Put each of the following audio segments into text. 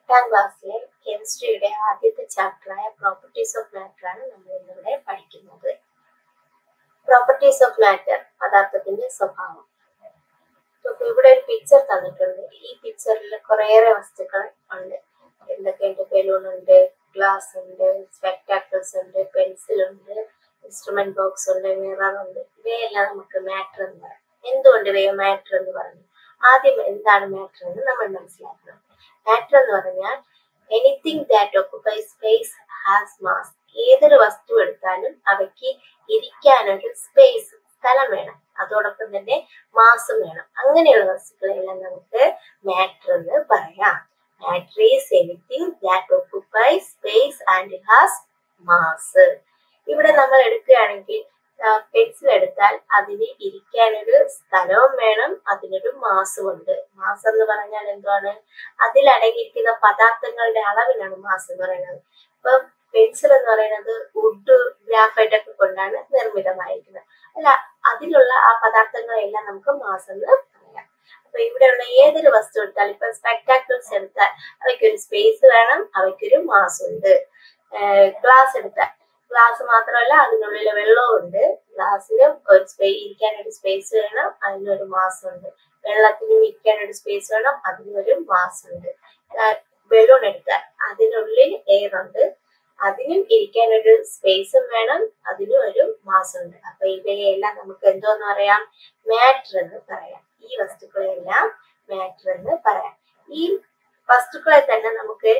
എട്ടാം ക്ലാസ്സിലെ കെമിസ്ട്രിയുടെ ആദ്യത്തെ ചാപ്റ്ററായ പ്രോപ്പർട്ടീസ് ഓഫ് മാറ്റർ ആണ് നമ്മൾ ഇന്നിവിടെ പഠിക്കുന്നത് പ്രോപ്പർട്ടീസ് ഓഫ് മാറ്റർ പദാർത്ഥത്തിന്റെ സ്വഭാവം അപ്പൊ ഇവിടെ ഒരു പിക്ചർ തന്നിട്ടുണ്ട് ഈ പിക്ചറിൽ കുറേയേറെ വസ്തുക്കൾ ഉണ്ട് എന്തൊക്കെയുണ്ട് ബലൂൺ ഉണ്ട് ഗ്ലാസ് ഉണ്ട് സ്പെക്ടാക്കിൾസ് ഉണ്ട് പെൻസിൽ ഉണ്ട് ഇൻസ്ട്രുമെന്റ് ബോക്സ് ഉണ്ട് മിറർ ഉണ്ട് ഇവയെല്ലാം നമുക്ക് മാറ്റർ എന്ന് പറയാം എന്തുകൊണ്ട് ഇവയെ മാറ്റർ എന്ന് പറഞ്ഞു ആദ്യം എന്താണ് മാറ്റർ എന്ന് നമ്മൾ മനസ്സിലാക്കണം മാറ്റർ എന്ന് പറഞ്ഞാൽ anything that occupy space has mass ഏതൊരു വസ്തു എടുത്താലും അവയ്ക്ക് ഇരിക്കാനൊരു സ്പേസ് സ്ഥലം വേണം അതോടൊപ്പം തന്നെ മാസം വേണം അങ്ങനെയുള്ള വസ്തുക്കളെല്ലാം നമുക്ക് മാറ്റർ എന്ന് പറയാം matter is anything that occupy space and has mass ഇവിടെ നമ്മൾ എടുക്കുകയാണെങ്കിൽ പെൻസിൽ എടുത്താൽ അതിന് ഇരിക്കാനൊരു സ്ഥലവും വേണം അതിനൊരു മാസും ഉണ്ട് മാസം എന്ന് പറഞ്ഞാൽ എന്താണ് അതിൽ അടങ്ങിയിരിക്കുന്ന പദാർത്ഥങ്ങളുടെ അളവിനാണ് മാസം എന്ന് പറയുന്നത് ഇപ്പൊ പെൻസിൽ എന്ന് പറയുന്നത് വുഡ് ഗ്രാഫൈറ്റ് ഒക്കെ കൊണ്ടാണ് നിർമ്മിതമായിരിക്കുന്നത് അല്ല അതിലുള്ള ആ പദാർത്ഥങ്ങളെല്ലാം നമുക്ക് മാസം എന്ന് പറയാം അപ്പൊ ഇവിടെയുള്ള ഏതൊരു വസ്തു എടുത്താൽ ഇപ്പൊ സ്പെക്ടാക്കിൾസ് എടുത്താൽ അവയ്ക്കൊരു സ്പേസ് വേണം അവയ്ക്കൊരു മാസം ഉണ്ട് ഗ്ലാസ് എടുത്താൽ ഗ്ലാസ് മാത്രമല്ല അതിനുള്ളിൽ വെള്ളവും ഉണ്ട് ഗ്ലാസ്സിന് ഒരു സ്പേസ് ഇരിക്കാൻ ഒരു സ്പേസ് വേണം അതിനൊരു മാസം ഉണ്ട് വെള്ളത്തിന് ഇരിക്കാൻ ഒരു സ്പേസ് വേണം അതിനൊരു മാസം ഉണ്ട് ബലൂൺ എടുത്താൽ അതിനുള്ളിൽ എയർ ഉണ്ട് അതിനും ഇരിക്കാൻ ഒരു സ്പേസും വേണം അതിനും ഒരു മാസം ഉണ്ട് അപ്പൊ ഇവയെല്ലാം നമുക്ക് എന്തോന്ന് പറയാം മാറ്റർ എന്ന് പറയാം ഈ വസ്തുക്കളെല്ലാം മാറ്റർ എന്ന് പറയാം ഈ വസ്തുക്കളെ തന്നെ നമുക്ക്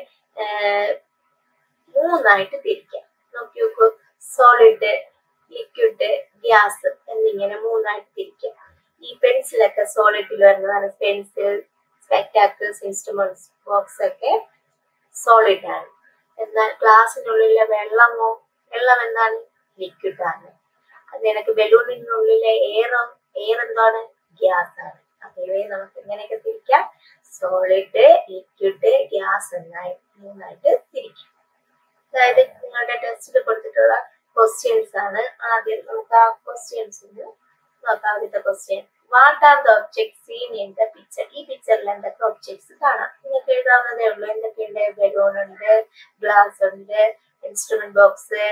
മൂന്നായിട്ട് തിരിക്കാം നോക്കി നോക്കൂ സോളിഡ് ലിക്വിഡ് ഗ്യാസ് എന്നിങ്ങനെ മൂന്നായിട്ട് തിരിക്കാം ഈ പെൻസിലൊക്കെ സോളിഡിൽ വരുന്നതാണ് പെൻസിൽ സ്പെക്ടാക്കിൾസ് ഇൻസ്ട്രുമെന്റ്സ് ബോക്സ് ഒക്കെ സോളിഡ് ആണ് എന്നാൽ ഗ്ലാസിനുള്ളിലെ വെള്ളമോ വെള്ളം എന്താണ് ലിക്വിഡ് ആണ് അത് എനിക്ക് ബലൂണിനുള്ളിലെ എയറോ എയർ എന്താണ് ഗ്യാസ് ആണ് അപ്പൊ ഇവയെ നമുക്ക് ഇങ്ങനെയൊക്കെ തിരിക്കാം സോളിഡ് ലിക്വിഡ് ഗ്യാസ് എന്നായി മൂന്നായിട്ട് തിരിക്കാം അതായത് നിങ്ങളുടെ ടെസ്റ്റിൽ കൊടുത്തിട്ടുള്ള ക്വസ്റ്റ്യൻസ് ആണ് ആദ്യം നമുക്ക് ആ ക്വസ്റ്റ്യൻസ് ഒന്ന് നോക്കാം ആദ്യത്തെ question what are the object seen in the picture ഈ പിക്ചറിൽ എന്തൊക്കെ ഒബ്ജെക്ട്സ് കാണാം നിങ്ങൾക്ക് എഴുതാവുന്നതേ ഉള്ളൂ എന്തൊക്കെയുണ്ട് ബലൂൺ ഉണ്ട് ഗ്ലാസ് ഉണ്ട് ഇൻസ്ട്രുമെന്റ് ബോക്സ്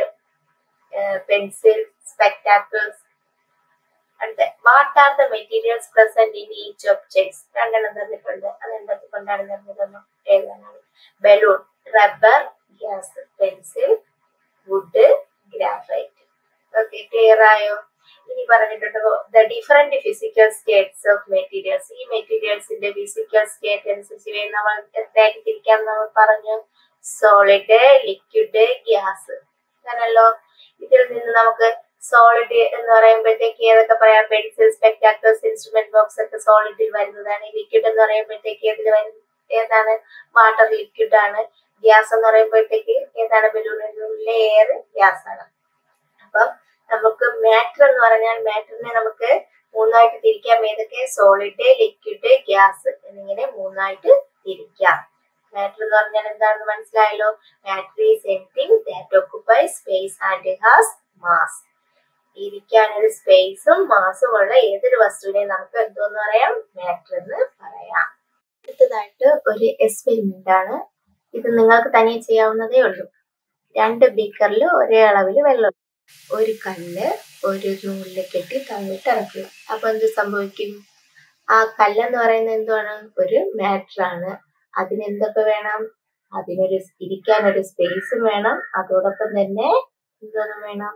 പെൻസിൽ സ്പെക്ടാക്കിൾസ് അടുത്ത what are the materials present in each objects രണ്ടെണ്ണം തന്നിട്ടുണ്ട് അത് എന്തൊക്കെ കൊണ്ടാണ് നിർമ്മിതം എഴുതാനാണ് balloon rubber gas pencil wood graphite okay clear ആയോ ഇനി പറഞ്ഞിട്ടുണ്ട് the different physical states of materials ഈ മെറ്റീരിയൽസിന്റെ ഫിസിക്കൽ സ്റ്റേറ്റ് അനുസരിച്ച് ഇവയെ നമ്മൾ എന്തായിട്ട് തിരിക്കാം നമ്മൾ പറഞ്ഞു സോളിഡ് ലിക്വിഡ് ഗ്യാസ് അങ്ങനല്ലോ ഇതിൽ നിന്ന് നമുക്ക് സോളിഡ് എന്ന് പറയുമ്പോഴത്തേക്ക് ഏതൊക്കെ പറയാം പെൻസിൽ സ്പെക്ടാക്കിൾസ് ഇൻസ്ട്രുമെന്റ് ബോക്സ് ഒക്കെ സോളിഡിൽ വരുന്നതാണ് ലിക്വിഡ് എന്ന് പറയുമ്പോഴത്തേക്ക് ഏതിൽ വരുന്നത് ഏതാണ് വാട്ടർ ലിക്വിഡ് ആണ് ഗ്യാസ് എന്ന് പറയുമ്പോഴത്തേക്ക് ഏതാണ് ബലൂണിനുള്ളിലെ എയർ ഗ്യാസ് ആണ് അപ്പം നമുക്ക് മാറ്റർ എന്ന് പറഞ്ഞാൽ മാറ്ററിനെ നമുക്ക് മൂന്നായിട്ട് തിരിക്കാം ഏതൊക്കെ സോളിഡ് ലിക്വിഡ് ഗ്യാസ് എന്നിങ്ങനെ മൂന്നായിട്ട് തിരിക്കാം മാറ്റർ എന്ന് പറഞ്ഞാൽ എന്താണെന്ന് മനസ്സിലായല്ലോ matter is anything that occupy space and has mass ഇരിക്കാൻ ഒരു സ്പേസും മാസും ഉള്ള ഏതൊരു വസ്തുവിനെയും നമുക്ക് എന്തോന്ന് പറയാം മാറ്റർ എന്ന് പറയാം അടുത്തതായിട്ട് ഒരു എക്സ്പെരിമെന്റ് ആണ് ഇത് നിങ്ങൾക്ക് തനിയെ ചെയ്യാവുന്നതേ ഉള്ളൂ രണ്ട് ബീക്കറിൽ ഒരേ അളവിൽ വെള്ളം ഒരു കല്ല് ഒരു നൂലിൽ കെട്ടി താഴോട്ട് ഇറക്കുക അപ്പൊ എന്ത് സംഭവിക്കും ആ കല്ലെന്ന് പറയുന്നത് എന്താണ് ഒരു മാറ്റർ ആണ് അതിന് എന്തൊക്കെ വേണം അതിനൊരു ഇരിക്കാൻ ഒരു സ്പേസും വേണം അതോടൊപ്പം തന്നെ എന്തോന്നും വേണം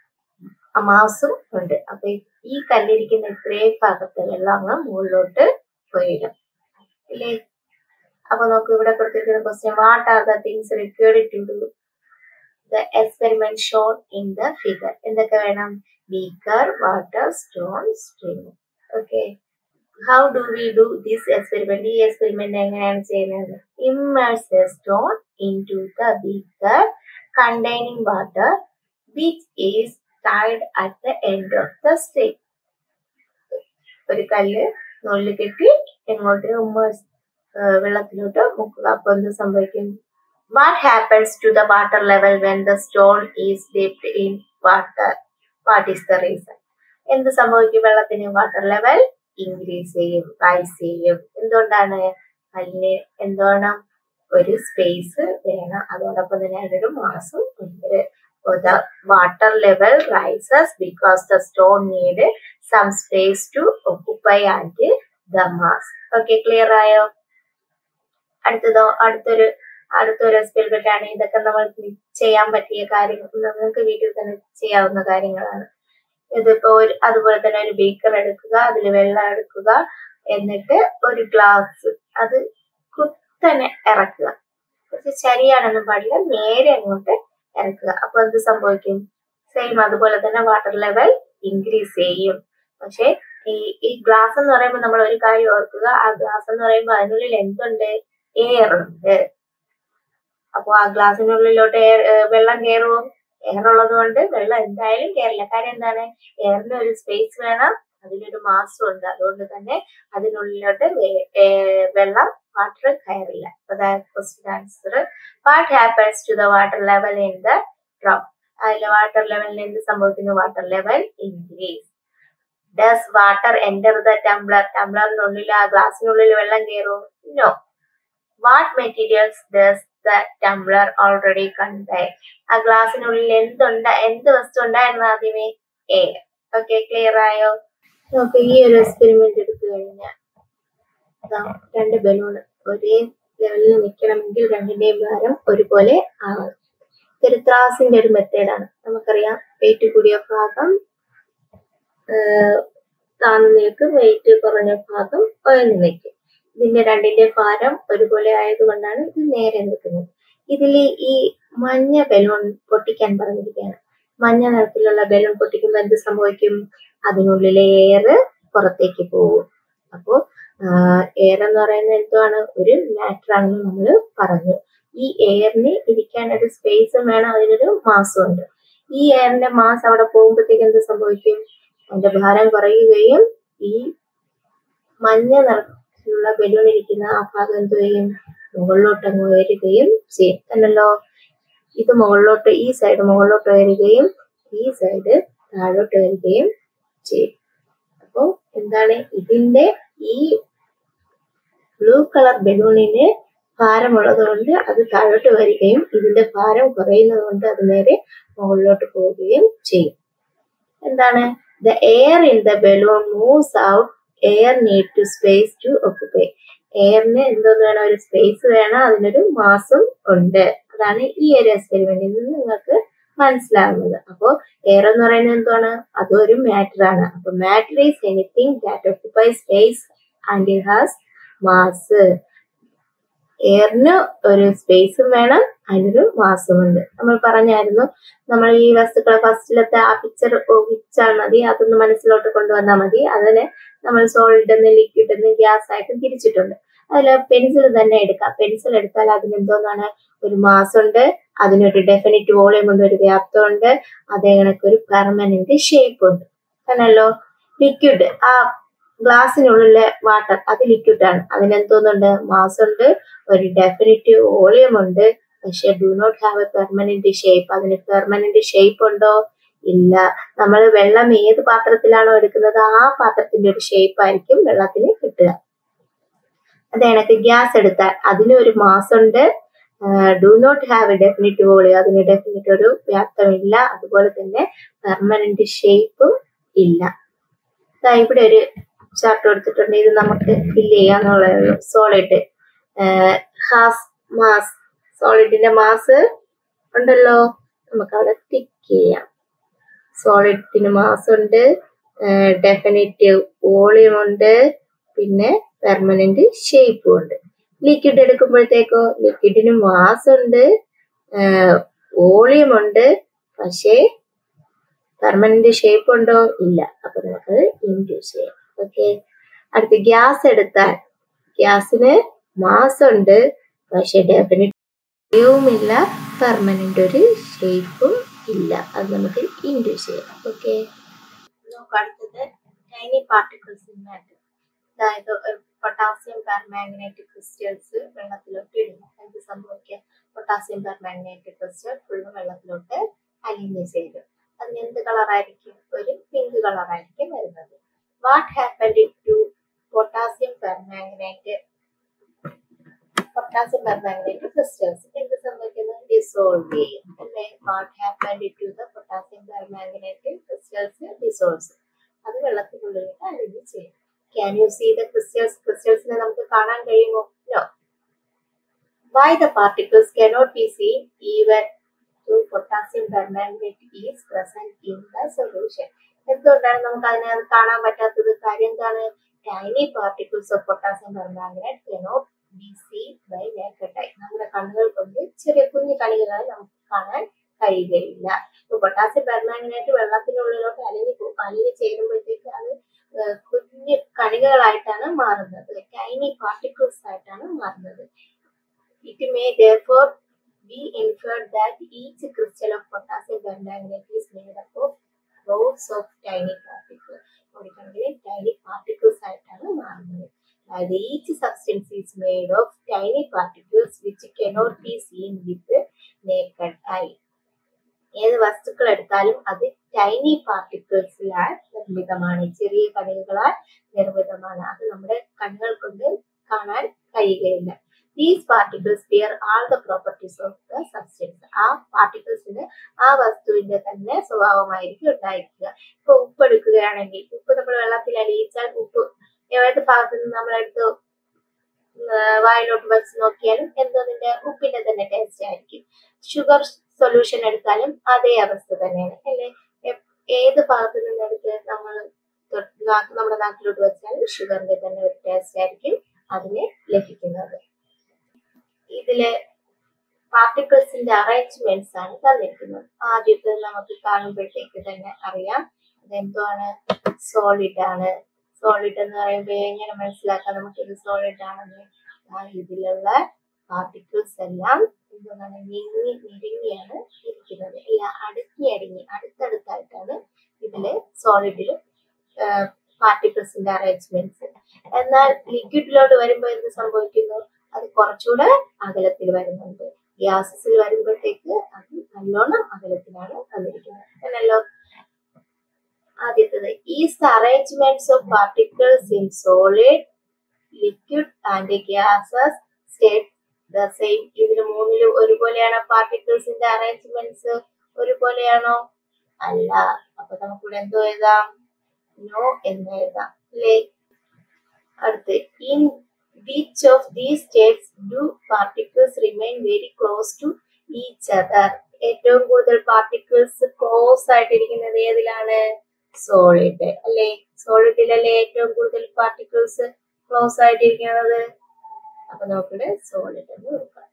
മാസും ഉണ്ട് അപ്പൊ ഈ കല്ലിരിക്കുന്ന ഇത്രയും ഭാഗത്ത് വെള്ളം അങ്ങ് മുകളിലോട്ട് പോയിടും ഇല്ലേ അപ്പൊ നോക്കൂ ഇവിടെ കൊടുത്തിരിക്കുന്ന question what are the things required to do the experiment shown in the figure എന്തൊക്കെ വേണം beaker water stone string okay how do we do this experiment ഈ എക്സ്പെരിമെന്റ് എങ്ങനെയാണ് ചെയ്യുന്നത് immerse the stone into the beaker containing water which is tied at the end of the string ഒരു കല്ല് നൂലിൽ കെട്ടി എങ്ങോട്ട് ഉമ്മേഴ്സ് വെള്ളത്തിലോട്ട് മുക്കുക അപ്പൊ എന്ത് സംഭവിക്കും what happens to the water level when the stone is dipped in water what is the reason എന്ത് സംഭവിക്കും വെള്ളത്തിന് വാട്ടർ ലെവൽ ഇൻക്രീസ് ചെയ്യും റൈസ് ചെയ്യും എന്തുകൊണ്ടാണ് കല്ലിന് എന്താണ് ഒരു സ്പേസ് വേണം അതോടൊപ്പം തന്നെ അതിനൊരു മാസം ഉണ്ട് the water level rises because the stone need some space to occupy and the mass. Okay, clear ആയോ അടുത്തതോ അടുത്തൊരു അടുത്തൊരു എക്സ്പെരിമെന്റ് ആണ് ഇതൊക്കെ നമ്മൾ ചെയ്യാൻ പറ്റിയ കാര്യങ്ങൾ നിങ്ങൾക്ക് വീട്ടിൽ തന്നെ ചെയ്യാവുന്ന കാര്യങ്ങളാണ് ഇതിപ്പോ ഒരു അതുപോലെ തന്നെ ഒരു ബീക്കർ എടുക്കുക അതിൽ വെള്ളം എടുക്കുക എന്നിട്ട് ഒരു ഗ്ലാസ് അത് കുത്തനെ ഇറക്കുക പക്ഷെ ശരിയാണെന്നും പാടില്ല നേരെ അങ്ങോട്ട് ഇറക്കുക അപ്പൊ എന്ത് സംഭവിക്കും സെയിം അതുപോലെ തന്നെ വാട്ടർ ലെവൽ ഇൻക്രീസ് ചെയ്യും പക്ഷെ ഈ ഈ ഗ്ലാസ് എന്ന് പറയുമ്പോൾ നമ്മൾ ഒരു കാര്യം ഓർക്കുക ആ ഗ്ലാസ് എന്ന് പറയുമ്പോൾ അതിനുള്ളിൽ എന്തുണ്ട് എയർ ഉണ്ട് അപ്പൊ ആ ഗ്ലാസിനുള്ളിലോട്ട് എയർ വെള്ളം കയറുമോ എയർ ഉള്ളത് കൊണ്ട് വെള്ളം എന്തായാലും കയറില്ല കാര്യം എന്താണ് എയറിന് ഒരു സ്പേസ് വേണം അതിനൊരു മാസം ഉണ്ട് അതുകൊണ്ട് തന്നെ അതിനുള്ളിലോട്ട് വെള്ളം വാട്ടർ കയറില്ല question answer what happens to the water level in the drop അതിലെ വാട്ടർ ലെവലിന് എന്ത് സംഭവിക്കുന്നു water level increase does water enter the tumbler ടംബ്ലറിനുള്ളിൽ ആ ഗ്ലാസിനുള്ളിൽ വെള്ളം കയറും no what materials does the tumbler already contain ആ ഗ്ലാസിനുള്ളിൽ എന്തുണ്ട് എന്ത് വസ്തു ഉണ്ടായിരുന്നു ആദ്യമേ എയർ ഓക്കെ ക്ലിയർ ആയോ നമുക്ക് ഈ ഒരു എക്സ്പെരിമെന്റ് എടുത്തു കഴിഞ്ഞാൽ രണ്ട് ബലൂൺ ഒരേ ലെവലിൽ നിൽക്കണമെങ്കിൽ രണ്ടിന്റെയും ഭാരം ഒരുപോലെ ആവണം ഇതൊരു ത്രാസിന്റെ ഒരു മെത്തേഡാണ് നമുക്കറിയാം വെയിറ്റ് കൂടിയ ഭാഗം താന്നു നിൽക്കും വെയിറ്റ് കുറഞ്ഞ ഭാഗം ഉയർന്നു നിൽക്കും ഇതിന്റെ രണ്ടിന്റെ ഭാരം ഒരുപോലെ ആയതുകൊണ്ടാണ് ഇത് നേരെ നിൽക്കുന്നത് ഇതിൽ ഈ മഞ്ഞ ബലൂൺ പൊട്ടിക്കാൻ പറഞ്ഞിരിക്കുകയാണ് മഞ്ഞ നിറത്തിലുള്ള ബലൂൺ പൊട്ടിക്കുമ്പോൾ എന്ത് സംഭവിക്കും അതിനുള്ളിലെ എയർ പുറത്തേക്ക് പോകും അപ്പോൾ എയർ എന്ന് പറയുന്നത് എന്തുവാണ് ഒരു മാറ്റർ ആണെന്ന് നമ്മൾ പറഞ്ഞു ഈ എയറിന് ഇരിക്കാൻ ഒരു സ്പേസും വേണം അതിനൊരു മാസം ഉണ്ട് ഈ എയറിന്റെ മാസ് അവിടെ പോകുമ്പോഴത്തേക്ക് എന്ത് സംഭവിക്കും അതിന്റെ ഭാരം കുറയുകയും ഈ മഞ്ഞ നിറത്തിലുള്ള ബലൂൺ ഇരിക്കുന്ന ആ ഭാഗം എന്ത് ചെയ്യും മുകളിലോട്ട് അങ്ങ് ഉയരുകയും ചെയ്യും എന്നല്ലോ ഇത് മുകളിലോട്ട് ഈ സൈഡ് മുകളിലോട്ട് ഉയരുകയും ഈ സൈഡ് താഴോട്ട് വരികയും ചെയ്യും അപ്പോൾ എന്താണ് ഇതിന്റെ ഈ ബ്ലൂ കളർ ബലൂണിന് ഭാരമുള്ളത് കൊണ്ട് അത് താഴോട്ട് വരികയും ഇതിന്റെ ഭാരം കുറയുന്നത് കൊണ്ട് അത് നേരെ മുകളിലോട്ട് പോവുകയും ചെയ്യും എന്താണ് the air in the balloon moves out air need to space to occupy എയറിന് എന്തോന്ന് വേണം ഒരു സ്പേസ് വേണം അതിനൊരു മാസം ഉണ്ട് അതാണ് ഈ ഒരു എക്സ്പെരിമെന്റിൽ നിന്ന് നിങ്ങൾക്ക് മനസ്സിലാവുന്നത് അപ്പോൾ എയർ എന്ന് പറയുന്നത് എന്താണ് അതൊരു മാറ്റർ ആണ് അപ്പൊ matter is anything that occupy space and it has mass എയറിന് ഒരു സ്പേസും വേണം അതിനൊരു മാസമുണ്ട് നമ്മൾ പറഞ്ഞായിരുന്നു നമ്മൾ ഈ വസ്തുക്കളെ ഫസ്റ്റിലത്തെ ആ പിക്ചർ ഊഹിച്ചാൽ മതി അതൊന്ന് മനസ്സിലോട്ട് കൊണ്ടുവന്നാൽ മതി അതിന് നമ്മൾ സോളിഡ് എന്ന് ലിക്വിഡ് എന്ന് ഗ്യാസ് ആയിട്ട് തിരിച്ചിട്ടുണ്ട് അതിൽ പെൻസിൽ തന്നെ എടുക്കാം പെൻസിൽ എടുത്താൽ അതിന് എന്തോന്നാണ് ഒരു മാസമുണ്ട് അതിനൊരു ഡെഫിനിറ്റ് വോളിയം ഉണ്ട് ഒരു വ്യാപ്തമുണ്ട് അതേ കണക്കൊരു പെർമനന്റ് ഷേപ്പ് ഉണ്ട് ആണല്ലോ ലിക്വിഡ് ആ ഗ്ലാസ്സിനുള്ളിലെ വാട്ടർ അത് ലിക്വിഡ് ആണ് അതിനെന്തോന്നുണ്ട് മാസ് ഉണ്ട് ഒരു ഡെഫിനിറ്റ് വോളിയം ഉണ്ട് പക്ഷെ do not have a permanent shape അതിന് പെർമനന്റ് ഷേപ്പ് ഉണ്ടോ ഇല്ല നമ്മൾ വെള്ളം ഏത് പാത്രത്തിലാണോ എടുക്കുന്നത് ആ പാത്രത്തിന്റെ ഒരു ഷേപ്പ് ആയിരിക്കും വെള്ളത്തിന് കിട്ടുക അത് കണക്ക് ഗ്യാസ് എടുത്താൽ അതിന് ഒരു മാസം ഉണ്ട് do not have a definite volume അതിന് ഡെഫിനിറ്റ് ഒരു വ്യാപ്തമില്ല അതുപോലെ തന്നെ പെർമനന്റ് ഷേപ്പും ഇല്ല ഇവിടെ ഒരു ചാർട്ട് കൊടുത്തിട്ടുണ്ട് ഇത് നമുക്ക് ഫില്ല് ചെയ്യാന്നുള്ളേ ഉള്ളൂ സോളിഡ് ഹാസ് മാസ് സോളിഡിന്റെ മാസ് ഉണ്ടല്ലോ നമുക്ക് അവിടെ ടിക്ക് ചെയ്യാം സോളിഡിന് മാസ് ഉണ്ട് ഡെഫിനിറ്റ് വോളിയം ഉണ്ട് പിന്നെ പെർമനന്റ് ഷേപ്പും ഉണ്ട് ലിക്വിഡ് എടുക്കുമ്പോഴത്തേക്കോ ലിക്വിഡിന് മാസ് ഉണ്ട് വോളിയം ഉണ്ട് പക്ഷേ പെർമനന്റ് ഷേപ്പ് ഉണ്ടോ ഇല്ല അപ്പൊ നമുക്കത് ഇൻഡ്യൂസ് ചെയ്യാം ഓക്കെ അടുത്ത് ഗ്യാസ് എടുത്താൽ ഗ്യാസിന് മാസ് ഉണ്ട് പക്ഷെ ഡെഫിനറ്റ് ഇല്ല പെർമനന്റ് ഒരു ഷേപ്പും ഇല്ല അത് നമുക്ക് ഇൻഡ്യൂസ് ചെയ്യാം ഓക്കെ നമുക്ക് അടുത്തത് ടൈനി പാർട്ടിക്കിൾസ് ഇൻ മാറ്റർ അതായത് പൊട്ടാസ്യം പെർമാഗ്നൈറ്റ് ക്രിസ്റ്റൽസ് വെള്ളത്തിലോട്ട് ഇടുന്നു എന്ത് സംഭവിക്കുക പൊട്ടാസ്യം പെർമാഗ്നൈറ്റ് ക്രിസ്റ്റൽ ഫുള്ള് വെള്ളത്തിലോട്ട് അലിഞ്ഞ് ചേരും അതിന് എന്ത് കളറായിരിക്കും ഒരു പിങ്ക് കളറായിരിക്കും വരുന്നത് what happened to potassium permanganate potassium permanganate crystals എന്ത് സംഭവിക്കുന്നത് ഡിസോൾവ് ചെയ്യും അല്ലേ what happened to the potassium permanganate crystals dissolves അത് വെള്ളത്തിനുള്ളിലേക്ക് അലിഞ്ഞ് ചെയ്യും can you see the crystals ക്രിസ്റ്റൽസിനെ നമുക്ക് കാണാൻ കഴിയുമോ no why the particles cannot be seen even though potassium permanganate is present in the solution എന്തുകൊണ്ടാണ് നമുക്ക് അതിനെ കാണാൻ പറ്റാത്തത് കാര്യം എന്താണ് tiny particles of potassium permanganate cannot be see by naked eye നമ്മുടെ കണ്ണുകൾ കൊണ്ട് ചെറിയ കുഞ്ഞു കണികളായി നമുക്ക് കാണാൻ കഴിയുകയില്ല ഇപ്പൊ പൊട്ടാസ്യം പെർമാംഗനേറ്റ് വെള്ളത്തിനുള്ളിലോട്ട് അലിഞ്ഞു പോകും അലിഞ്ഞു ചേരുമ്പോഴത്തേക്ക് അത് ഏഹ് കുഞ്ഞു കണികകളായിട്ടാണ് മാറുന്നത് ടൈനി പാർട്ടിക്കിൾസ് ആയിട്ടാണ് മാറുന്നത് It may therefore be inferred that each crystal of potassium permanganate is made up of rows of tiny particles. കൊടുക്കണമെങ്കിൽ tiny particles ആയിട്ടാണ് മാറുന്നത് അതായത് each substance is made of tiny particles which cannot be seen with naked eye. ഏത് വസ്തുക്കൾ എടുത്താലും അത് tiny പാർട്ടിക്കിൾസിലാൽ നിർമ്മിതമാണ് ചെറിയ കണികകളാൽ നിർമ്മിതമാണ് അത് നമ്മുടെ കണ്ണുകൾ കൊണ്ട് കാണാൻ കഴിയുകയില്ല these particles bear all the properties of the substance ആ പാർട്ടിക്കിൾസിന് ആ വസ്തുവിന്റെ തന്നെ സ്വഭാവമായിരിക്കും ഉണ്ടായിരിക്കുക ഇപ്പൊ ഉപ്പ് എടുക്കുകയാണെങ്കിൽ ഉപ്പ് നമ്മൾ വെള്ളത്തിൽ അലിയിച്ചാൽ ഉപ്പ് ഏത് ഭാഗത്ത് നിന്ന് നമ്മളെടുത്ത് വായിലോട്ട് വെച്ച് നോക്കിയാലും എന്തോ അതിന്റെ ഉപ്പിന്റെ തന്നെ ടേസ്റ്റ് ആയിരിക്കും ഷുഗർ സൊല്യൂഷൻ എടുത്താലും അതേ അവസ്ഥ തന്നെയാണ് അല്ലെ ഏത് ഭാഗത്ത് നിന്നെടുത്ത് നമ്മൾ നമ്മുടെ നാട്ടിലോട്ട് വെച്ചാലും ഷുഗറിന്റെ തന്നെ ഒരു ടേസ്റ്റ് ആയിരിക്കും അതിന് ലഭിക്കുന്നത് ഇതില് പാർട്ടിക്കിൾസിന്റെ അറേഞ്ച്മെന്റ്സ് ആണ് തന്നിരിക്കുന്നത് ആദ്യത്തെ നമുക്ക് കാണുമ്പോഴത്തേക്ക് തന്നെ അറിയാം അതെന്താണ് സോളിഡ് ആണ് സോളിഡ് എന്ന് പറയുമ്പോൾ എങ്ങനെ മനസ്സിലാക്കാം നമുക്ക് ഇത് സോളിഡ് ആണെന്ന് ആ ഇതിലുള്ള പാർട്ടിക്കിൾസ് എല്ലാം എന്താണ് നീങ്ങി നിരങ്ങിയാണ് ഇരിക്കുന്നത് എല്ലാം അടുക്കി അടുങ്ങി അടുത്തടുത്തായിട്ടാണ് ഇതില് സോളിഡില് പാർട്ടിക്കിൾസിന്റെ അറേഞ്ച്മെന്റ്സ് എന്നാൽ ലിക്വിഡിലോട്ട് വരുമ്പോൾ എന്ത് സംഭവിക്കുന്നു അത് കുറച്ചുകൂടെ അകലത്തിൽ വരുന്നുണ്ട് ഗ്യാസസിൽ വരുമ്പോഴത്തേക്ക് അത് നല്ലോണം അകലത്തിലാണ് വന്നിരിക്കുന്നത് എന്നല്ലോ ആദ്യത്തത് is the arrangements of particles in solid liquid and gases state the same ഇതിൽ മൂന്നിലും ഒരുപോലെയാണോ പാർട്ടിക്കിൾസിന്റെ അറേഞ്ച്മെന്റ്സ് ഒരുപോലെയാണോ അല്ല അപ്പൊ നമുക്കിവിടെ എന്തോ എഴുതാം നോ എന്ന് എഴുതാം അല്ലേ അടുത്ത് in which of these states do particles remain very close to each other ഏറ്റവും കൂടുതൽ പാർട്ടിക്കിൾസ് ക്ലോസ് ആയിട്ടിരിക്കുന്നത് ഏതിലാണ് സോളിഡ് അല്ലെ സോളിഡിലല്ലേ ഏറ്റവും കൂടുതൽ പാർട്ടിക്കിൾസ് ക്ലോസ് ആയിട്ടിരിക്കുന്നത് അപ്പൊ നമുക്കിവിടെ സോളിഡ് എന്ന് കൊടുക്കാം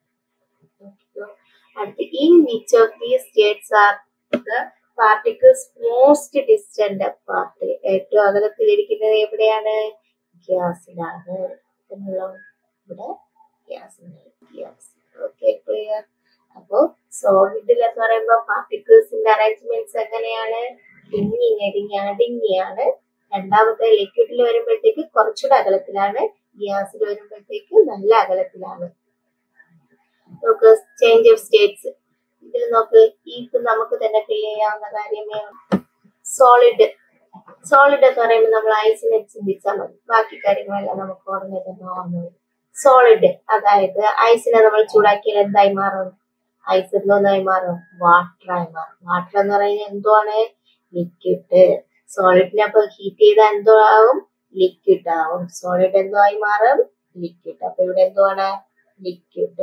അടുത്ത് in which of these states are the particles most distant apart ഏറ്റവും അകലത്തിലിരിക്കുന്നത് എവിടെയാണ് ഗ്യാസിലാണ് എന്നുള്ള ഇവിടെ ഗ്യാസ് ഗ്യാസ് ഓക്കെ ക്ലിയർ അപ്പോ സോളിഡിൽ എന്ന് പറയുമ്പോൾ പാർട്ടിക്കിൾസിന്റെ അറേഞ്ച്മെന്റ്സ് എങ്ങനെയാണ് ഇങ്ങി ഞെരിങ്ങി അടിങ്ങിയാണ് രണ്ടാമത്തെ ലിക്വിഡിൽ വരുമ്പോഴത്തേക്ക് കുറച്ചുകൂടെ അകലത്തിലാണ് ഗ്യാസിൽ വരുമ്പോഴത്തേക്ക് നല്ല അകലത്തിലാണ് നോക്ക് ചേഞ്ച് ഓഫ് സ്റ്റേറ്റ്സ് ഇതിൽ നോക്ക് ഇത് നമുക്ക് തന്നെ ഫിൽ ചെയ്യാവുന്ന കാര്യമേ സോളിഡ് സോളിഡ് എന്ന് പറയുമ്പോൾ നമ്മൾ ഐസിനെ ചിന്തിച്ചാൽ മതി ബാക്കി കാര്യങ്ങളെല്ലാം നമുക്ക് ഓർമ്മ തന്നെ ഓർമ്മ വരും സോളിഡ് അതായത് ഐസിനെ നമ്മൾ ചൂടാക്കിയാൽ എന്തായി മാറും ഐസ് എന്തോന്നായി മാറും വാട്ടറായി മാറും വാട്ടർ എന്ന് പറയുന്നത് എന്തുവാണ് ലിക്വിഡ് സോളിഡിനെ അപ്പൊ ഹീറ്റ് ചെയ്താൽ എന്തോ ആവും ലിക്വിഡ് ആവും സോളിഡ് എന്തോ ആയി മാറും ലിക്വിഡ് അപ്പൊ ഇവിടെ എന്തുവാണ് ലിക്വിഡ്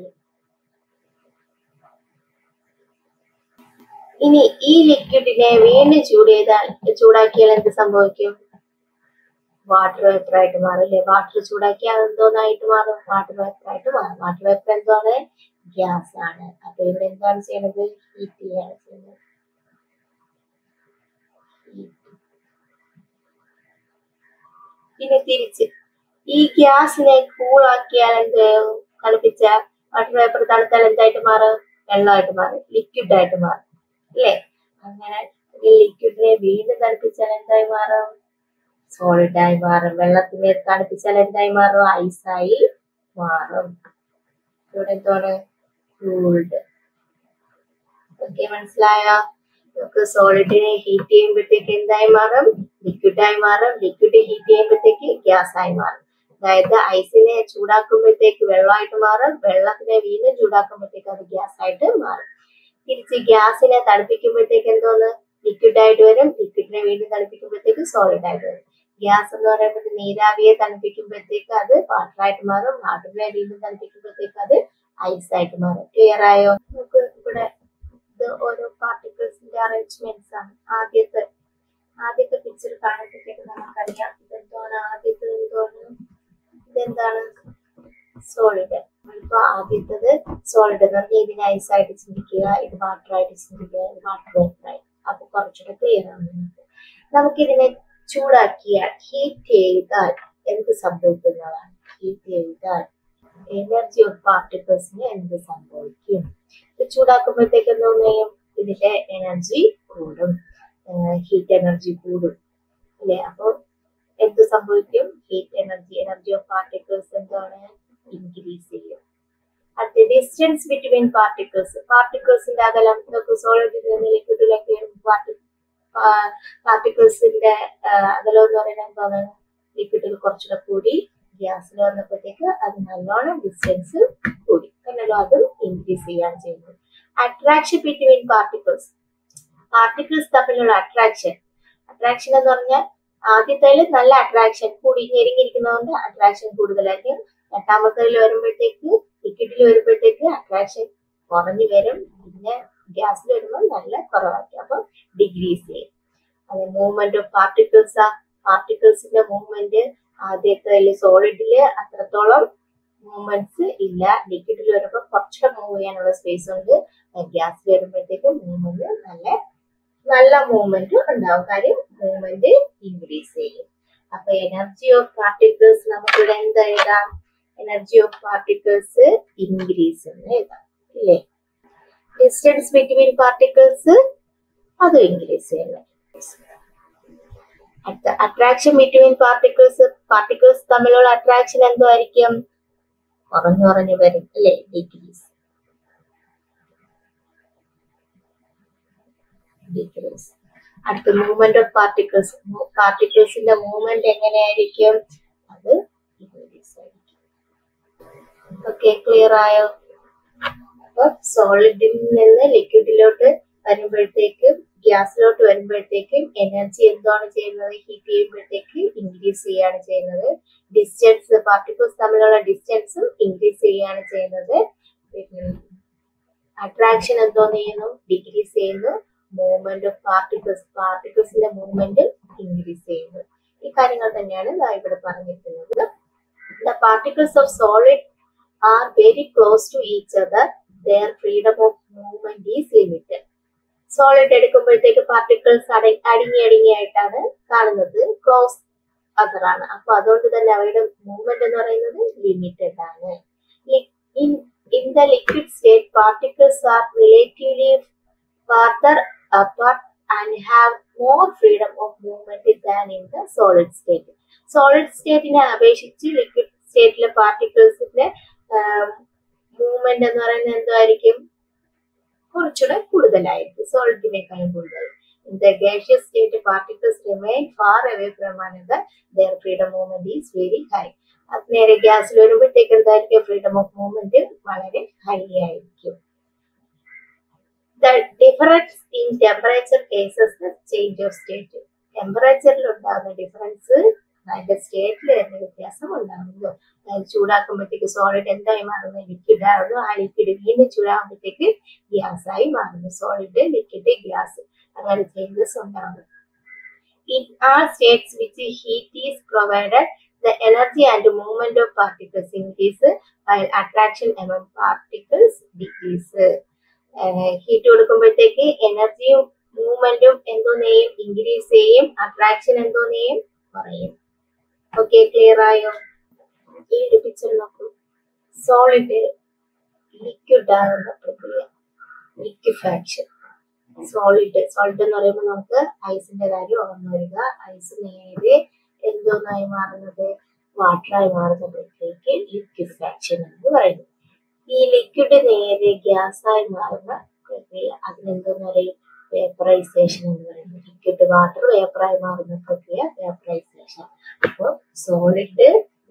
ഇനി ഈ ലിക്വിഡിനെ വീണ്ടും ചൂട് ചെയ്താൽ ചൂടാക്കിയാൽ എന്ത് സംഭവിക്കും വാട്ടർ വേപ്പർ ആയിട്ട് മാറും അല്ലെ വാട്ടർ ചൂടാക്കിയാൽ എന്തോന്നായിട്ട് മാറും വാട്ടർ വേപ്പർ ആയിട്ട് മാറും വാട്ടർ വേപ്പർ എന്താണ് ഗ്യാസ് ആണ് അപ്പൊ ഇവിടെ എന്താണ് ചെയ്യുന്നത് ഹീറ്റ് ചെയ്യാണ് ചെയ്യുന്നത് പിന്നെ തിരിച്ച് ഈ ഗ്യാസിനെ കൂളാക്കിയാൽ എന്ത് തണുപ്പിച്ച വാട്ടർ വേപ്പർ തണുത്താൽ എന്തായിട്ട് മാറും വെള്ളമായിട്ട് മാറും ലിക്വിഡ് ആയിട്ട് മാറും അല്ലേ അങ്ങനെ ലിക്വിഡിനെ വീണ്ടും തണുപ്പിച്ചാൽ എന്തായി മാറും സോളിഡ് ആയി മാറും വെള്ളത്തിനെ തണുപ്പിച്ചാൽ എന്തായി മാറും ഐസായി മാറും ഇവിടെ എന്താണ് കൂൾഡ് ഓക്കെ മനസ്സിലായോ നമുക്ക് സോളിഡിനെ ഹീറ്റ് ചെയ്യുമ്പോഴത്തേക്ക് എന്തായി മാറും ലിക്വിഡ് ആയി മാറും ലിക്വിഡ് ഹീറ്റ് ചെയ്യുമ്പോഴത്തേക്ക് ഗ്യാസ് ആയി മാറും അതായത് ഐസിനെ ചൂടാക്കുമ്പോഴത്തേക്ക് വെള്ളമായിട്ട് മാറും വെള്ളത്തിനെ വീണ്ടും ചൂടാക്കുമ്പോഴത്തേക്ക് അത് ഗ്യാസ് ആയിട്ട് മാറും തിരിച്ച് ഗ്യാസിനെ തണുപ്പിക്കുമ്പോഴത്തേക്ക് എന്തോന്ന് ലിക്വിഡ് ആയിട്ട് വരും ലിക്വിഡിനെ വീണ്ടും തണുപ്പിക്കുമ്പോഴത്തേക്ക് സോളിഡ് ആയിട്ട് വരും ഗ്യാസ് എന്ന് പറയുമ്പോൾ നീരാവിയെ തണുപ്പിക്കുമ്പോഴത്തേക്ക് അത് വാട്ടർ ആയിട്ട് മാറും വാട്ടറിനെ വീണ്ടും തണുപ്പിക്കുമ്പോഴത്തേക്ക് അത് ഐസ് ആയിട്ട് മാറും ക്ലിയർ ആയോ നമുക്ക് ഇവിടെ ഇത് ഓരോ പാർട്ടിക്കിൾസിന്റെ അറേഞ്ച്മെന്റ്സ് ആണ് ആദ്യത്തെ ആദ്യത്തെ പിക്ചർ കാണുമ്പോഴത്തേക്ക് നമുക്കറിയാം ഇതെന്താണ് ആദ്യത്തെ എന്താണ് ഇതെന്താണ് സോളിഡ് ഇപ്പൊ ആദ്യത്തത് സോളിഡ് എന്ന് പറഞ്ഞാൽ ഇതിനെ ഐസ് ആയിട്ട് ചിന്തിക്കുക ഇത് വാട്ടർ ആയിട്ട് ചിന്തിക്കുക ഇത് വാട്ടർ വേപ്പറായി അപ്പൊ കുറച്ചുകൂടെ ക്ലിയർ ആണ് നമുക്ക് നമുക്കിതിനെ ചൂടാക്കിയാൽ ഹീറ്റ് ചെയ്താൽ എന്ത് സംഭവിക്കുന്നതാണ് ഹീറ്റ് ചെയ്താൽ എനർജി ഓഫ് പാർട്ടിക്കിൾസിന് എന്ത് സംഭവിക്കും ഇത് ചൂടാക്കുമ്പോഴത്തേക്ക് എന്ത് ചെയ്യും ഇതിന്റെ എനർജി കൂടും ഹീറ്റ് എനർജി കൂടും അല്ലെ അപ്പൊ എന്ത് സംഭവിക്കും heat energy energy of particles എന്താണ് ഇൻക്രീസ് ചെയ്യും അടുത്ത ഡിസ്റ്റൻസ് ബിറ്റ്വീൻ പാർട്ടിക്കിൾസ് പാർട്ടിക്കിൾസിന്റെ അകലം നമുക്ക് സോളിഡിൽ നിന്ന് ലിക്വിഡിലൊക്കെ പാർട്ടിക്കിൾസിന്റെ അകലം എന്ന് പറയുന്നത് എന്താണ് ലിക്വിഡിൽ കുറച്ചുകൂടെ കൂടി ഗ്യാസിൽ വന്നപ്പോഴത്തേക്ക് അത് നല്ലോണം ഡിസ്റ്റൻസ് കൂടി എന്നല്ലോ അതും ഇൻക്രീസ് ചെയ്യാണ് ചെയ്യുന്നത് അട്രാക്ഷൻ ബിറ്റ്വീൻ പാർട്ടിക്കിൾസ് പാർട്ടിക്കിൾസ് തമ്മിലുള്ള അട്രാക്ഷൻ അട്രാക്ഷൻ എന്ന് പറഞ്ഞാൽ ആദ്യത്തേല് നല്ല അട്രാക്ഷൻ കൂടി ഞെരുങ്ങിയിരിക്കുന്നതുകൊണ്ട് അട്രാക്ഷൻ കൂടുതലായിരിക്കും രണ്ടാമത്തേല് വരുമ്പോഴത്തേക്ക് ലിക്വിഡിൽ വരുമ്പോഴത്തേക്ക് അട്രാക്ഷൻ കുറഞ്ഞു വരും പിന്നെ ഗ്യാസിൽ വരുമ്പോൾ നല്ല കുറവായിരിക്കും അപ്പൊ ഡിഗ്രീസ് ചെയ്യും അത് മൂവ്മെന്റ് ഓഫ് പാർട്ടിക്കിൾസ് ആ പാർട്ടിക്കിൾസിന്റെ മൂവ്മെന്റ് ആദ്യത്തെ സോളിഡില് അത്രത്തോളം മൂവ്മെന്റ്സ് ഇല്ല ലിക്വിഡിൽ വരുമ്പോൾ കുറച്ചുകൂടെ മൂവ് ചെയ്യാനുള്ള സ്പേസ് ഉണ്ട് ഗ്യാസിൽ വരുമ്പോഴത്തേക്ക് മൂവ്മെന്റ് നല്ല നല്ല മൂവ്മെന്റ് ഉണ്ടാവും കാര്യം മൂവ്മെന്റ് ഇൻക്രീസ് ചെയ്യും അപ്പൊ എനർജി ഓഫ് പാർട്ടിക്കിൾസ് നമുക്കിവിടെ എന്ത് എഴുതാം എനർജി ഓഫ് പാർട്ടിക്കിൾസ് ഇൻക്രീസ് എന്ന് എഴുതാം ഇല്ലേ ഡിസ്റ്റൻസ് ബിറ്റ്വീൻ പാർട്ടിക്കിൾസ് അത് ഇൻക്രീസ് ചെയ്യുന്നത് അടുത്ത അട്രാക്ഷൻ ബിറ്റ്വീൻ പാർട്ടിക്കിൾസ് പാർട്ടിക്കിൾസ് തമ്മിലുള്ള അട്രാക്ഷൻ എന്തോ ആയിരിക്കും കുറഞ്ഞു കുറഞ്ഞു വരും അല്ലേ ഡിഗ്രീസ് ഡിഗ്രീസ് അടുത്ത മൂവ്മെന്റ് ഓഫ് പാർട്ടിക്കിൾസ് പാർട്ടിക്കിൾസിന്റെ മൂവ്മെന്റ് എങ്ങനെയായിരിക്കും അത് ഡിഗ്രീസ് ആയിരിക്കും ഓക്കെ ക്ലിയർ ആയോ അപ്പൊ സോളിഡിൽ നിന്ന് ലിക്വിഡിലോട്ട് വരുമ്പോഴത്തേക്കും ഗ്യാസിലോട്ട് വരുമ്പോഴത്തേക്കും എനർജി എന്താണ് ചെയ്യുന്നത് ഹീറ്റ് ചെയ്യുമ്പോഴത്തേക്ക് ഇൻക്രീസ് ചെയ്യാണ് ചെയ്യുന്നത് ഡിസ്റ്റൻസ് പാർട്ടിക്കിൾസ് തമ്മിലുള്ള ഡിസ്റ്റൻസും ഇൻക്രീസ് ചെയ്യാണ് ചെയ്യുന്നത് അട്രാക്ഷൻ എന്തോന്ന് ചെയ്യുന്നു ഡിക്രീസ് ചെയ്യുന്നു മൂവ്മെന്റ് ഓഫ് പാർട്ടിക്കിൾസ് പാർട്ടിക്കിൾസിന്റെ മൂവ്മെന്റ് ഇൻക്രീസ് ചെയ്യുന്നു ഈ കാര്യങ്ങൾ തന്നെയാണ് ഞാൻ ഇവിടെ പറഞ്ഞിരിക്കുന്നത് the particles of solid are very close to each other their freedom of movement is limited solid എടുക്കുമ്പോഴത്തേക്ക് പാർട്ടിക്കിൾസ് അടങ്ങി അടങ്ങിയായിട്ടാണ് കാണുന്നത് ക്ലോസ് അതറാണ് അപ്പൊ അതുകൊണ്ട് തന്നെ അവയുടെ മൂവ്മെന്റ് എന്ന് പറയുന്നത് ലിമിറ്റഡ് ആണ് in the liquid state particles are relatively farther apart and have more freedom of movement than in the solid state solid സ്റ്റേറ്റിനെ അപേക്ഷിച്ച് ലിക്വിഡ് സ്റ്റേറ്റിലെ പാർട്ടിക്കിൾസിന്റെ മൂവ്മെന്റ് എന്ന് പറയുന്നത് എന്തായിരിക്കും കുറച്ചുകൂടെ കൂടുതലായിരിക്കും സോളിഡിനേക്കാളും കൂടുതൽ In the gaseous state, particles remain far away from another. Their freedom movement is very high. അത് നേരെ ഗ്യാസിൽ വരുമ്പോഴത്തേക്ക് എന്തായിരിക്കും ഫ്രീഡം ഓഫ് മൂവ്മെന്റ് വളരെ ഹൈ ആയിരിക്കും the difference in temperature cases the change of state ടെമ്പറേച്ചറിൽ ഉണ്ടാകുന്ന ഡിഫറൻസ് അതിന്റെ സ്റ്റേറ്റിൽ തന്നെ വ്യത്യാസം ഉണ്ടാകുന്നു അതായത് ചൂടാക്കുമ്പോഴത്തേക്ക് സോളിഡ് എന്തായി മാറുന്നു ലിക്വിഡ് ആകുന്നു ആ ലിക്വിഡ് വീണ്ടും ചൂടാകുമ്പോഴത്തേക്ക് ഗ്യാസ് ആയി മാറുന്നു സോളിഡ് ലിക്വിഡ് ഗ്യാസ് അങ്ങനെ ചേഞ്ചസ് ഉണ്ടാകുന്നു In all states which heat is provided, the energy and movement of particles increase while attraction among particles decrease. Heat കൊടുക്കുമ്പോഴത്തേക്ക് എനർജിയും മൂവ്മെന്റും എന്തോന്നെയും ഇൻക്രീസ് ചെയ്യും അട്രാക്ഷൻ എന്തോന്നെയും കുറയും ഓക്കെ ക്ലിയർ ആയോ ഈ ഒരു പിക്ചർ നോക്കൂ സോളിഡ് ലിക്വിഡ് ആകുന്ന പ്രക്രിയ ലിക്വിഫാക്ഷൻ സോളിഡ് സോളിഡ് എന്ന് പറയുമ്പോൾ നമുക്ക് ഐസിന്റെ കാര്യം ഓർമ്മ വരിക ഐസ് നേരെ എന്തോന്നായി മാറുന്നത് വാട്ടറായി മാറുന്ന പ്രക്രിയക്ക് ലിക്വിഫാക്ഷൻ എന്ന് പറയുന്നു ഈ ലിക്വിഡ് നേരെ ഗ്യാസായി മാറുന്ന പ്രക്രിയ അതിനെന്തോന്ന് പറയും വേപ്പറൈസേഷൻ എന്ന് പറയുന്നത് ലിക്വിഡ് വാട്ടർ വേപ്പറായി മാറുന്ന പ്രക്രിയ വേപ്പറൈസേഷൻ അപ്പോൾ സോളിഡ്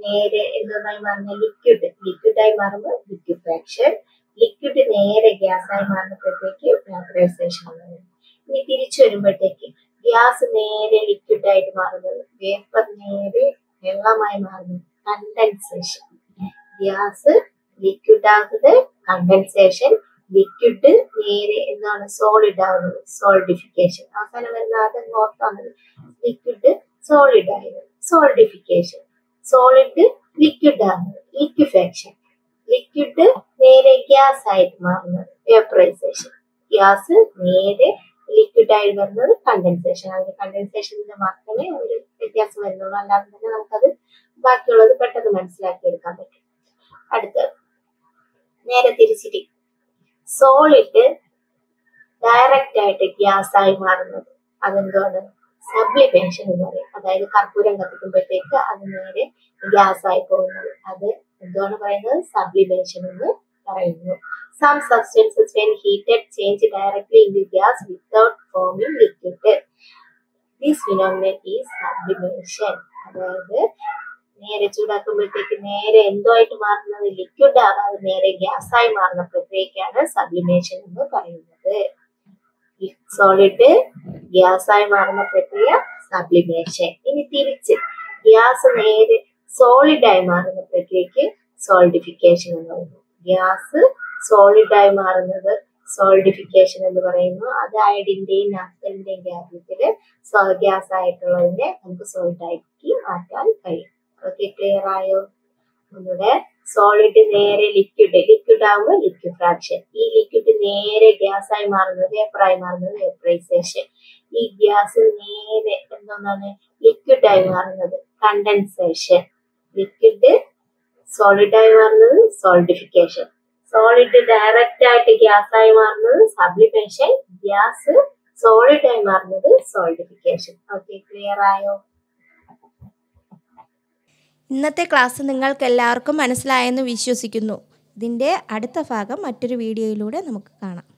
നേരെ എന്തായി മാറുന്ന ലിക്വിഡ് ലിക്വിഡായി മാറുമ്പോൾ ലിക്വിഫാക്ഷൻ ലിക്വിഡ് നേരെ ഗ്യാസായി മാറുമ്പോഴത്തേക്ക് വേപ്പറൈസേഷൻ ഇനി തിരിച്ചു വരുമ്പോഴത്തേക്ക് ഗ്യാസ് നേരെ ലിക്വിഡ് ആയിട്ട് മാറുന്നത് വേപ്പർ നേരെ വെള്ളമായി മാറുന്നത് കണ്ടൻസേഷൻ ഗ്യാസ് ലിക്വിഡ് ആകുന്നത് കണ്ടൻസേഷൻ ലിക്വിഡ് നേരെ എന്താണ് സോളിഡ് ആവുന്നത് സോളിഡിഫിക്കേഷൻ അവസാനം വരുന്ന അതങ്ങ് ഓർത്താൽ മതി ലിക്വിഡ് സോളിഡ് ആയത് സോളിഡിഫിക്കേഷൻ സോളിഡ് ലിക്വിഡ് ആകുന്നത് ലിക്വിഫാക്ഷൻ ലിക്വിഡ് നേരെ ഗ്യാസ് ആയിട്ട് മാറുന്നത് വേപ്പറൈസേഷൻ ഗ്യാസ് നേരെ ലിക്വിഡ് ആയി വരുന്നത് കണ്ടൻസേഷൻ അതിന്റെ കണ്ടൻസേഷനിൽ മാത്രമേ ഒരു വ്യത്യാസം വരുന്നുള്ളൂ അല്ലാതെ തന്നെ നമുക്കത് ബാക്കിയുള്ളത് പെട്ടെന്ന് മനസ്സിലാക്കി എടുക്കാൻ പറ്റും അടുത്തത് നേരെ തിരിച്ചിട്ട് സോളിഡ് ഡയറക്റ്റ് ആയിട്ട് ഗ്യാസ് ആയി മാറുന്നത് അതെന്താണ് സബ്ലിമേഷൻ എന്ന് പറയും അതായത് കർപ്പൂരം കത്തിക്കുമ്പോഴത്തേക്ക് അത് നേരെ ഗ്യാസ് ആയി പോകുന്നത് അത് എന്താണ് പറയുന്നത് സബ്ലിമേഷൻ എന്ന് പറയുന്നു some substances when heated change directly in the gas without forming liquid this phenomenon is sublimation അതായത് നേരെ ചൂടാക്കുമ്പോഴത്തേക്ക് നേരെ എന്തോ ആയിട്ട് മാറുന്നത് ലിക്വിഡ് ആകാതെ നേരെ ഗ്യാസ് ആയി മാറുന്ന പ്രക്രിയക്കാണ് സബ്ലിമേഷൻ എന്ന് പറയുന്നത് സോളിഡ് ഗ്യാസ് ആയി മാറുന്ന പ്രക്രിയ സബ്ലിമേഷൻ ഇനി തിരിച്ച് ഗ്യാസ് നേരെ സോളിഡ് ആയി മാറുന്ന പ്രക്രിയക്ക് സോളിഡിഫിക്കേഷൻ എന്ന് പറയുന്നു ഗ്യാസ് സോളിഡ് ആയി മാറുന്നത് സോളിഡിഫിക്കേഷൻ എന്ന് പറയുന്നു അത് അയഡിന്റെയും നാഫ്തലിന്റെയും കാര്യത്തില് ഗ്യാസ് ആയിട്ടുള്ളതിനെ നമുക്ക് സോളിഡ് ആക്കി മാറ്റാൻ കഴിയും ഓക്കെ ക്ലിയർ ആയോ ഒന്നുകൂടെ സോളിഡ് നേരെ ലിക്വിഡ് ലിക്വിഡ് ആകുമ്പോൾ ലിക്വിഡ് ഫ്രാക്ഷൻ ഈ ലിക്വിഡ് നേരെ ഗ്യാസ് ആയി മാറുന്നത് വേപ്പറായി മാറുന്നത് വേപ്പറൈസേഷൻ ഈ ഗ്യാസ് നേരെ എന്താണ് ലിക്വിഡ് ആയി മാറുന്നത് കണ്ടൻസേഷൻ ലിക്വിഡ് സോളിഡ് ആയി മാറുന്നത് സോളിഡിഫിക്കേഷൻ സോളിഡ് ഡയറക്റ്റ് ആയിട്ട് ഗ്യാസ് ആയി മാറുന്നത് സബ്ലിമേഷൻ ഗ്യാസ് സോളിഡ് ആയി മാറുന്നത് സോളിഡിഫിക്കേഷൻ ഓക്കെ ക്ലിയർ ആയോ ഇന്നത്തെ ക്ലാസ് നിങ്ങൾക്ക് എല്ലാവർക്കും മനസ്സിലായെന്ന് വിശ്വസിക്കുന്നു ഇതിൻ്റെ അടുത്ത ഭാഗം മറ്റൊരു വീഡിയോയിലൂടെ നമുക്ക് കാണാം